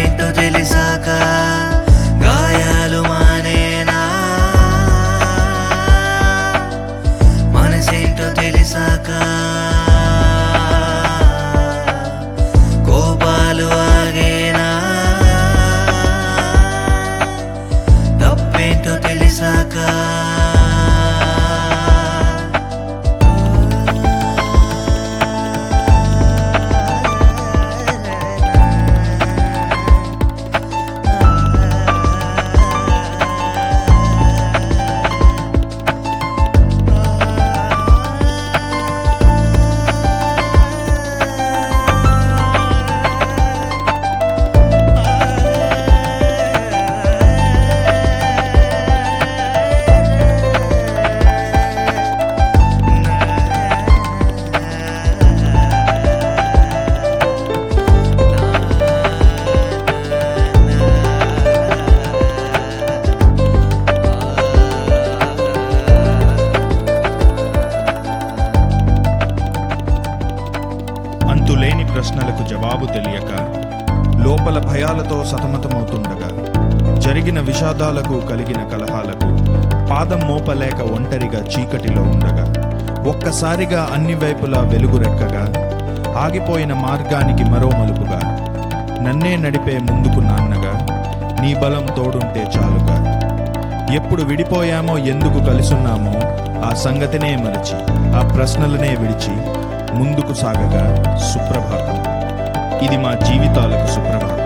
తప్పేంటో తెలిసాక గాయాలు మానేనా మనసేంటో తెలిసాక కోపాలు ఆగేనా తప్పేంటో తెలిసాక అంతులేని ప్రశ్నలకు జవాబు తెలియక లోపల భయాలతో సతమతమవుతుండగా జరిగిన విషాదాలకు కలిగిన కలహాలకు పాదం మోపలేక ఒంటరిగా చీకటిలో ఉండగా ఒక్కసారిగా అన్ని వైపులా వెలుగురెక్కగా ఆగిపోయిన మార్గానికి మరో మలుపుగా నన్నే నడిపే ముందుకు నాన్నగా నీ బలం తోడుంటే చాలుగా ఎప్పుడు విడిపోయామో ఎందుకు కలిసున్నామో ఆ సంగతినే మరచి ఆ ప్రశ్నలనే విడిచి ముందుకు సాగగా సుప్రభాతం ఇది మా జీవితాలకు సుప్రభాతం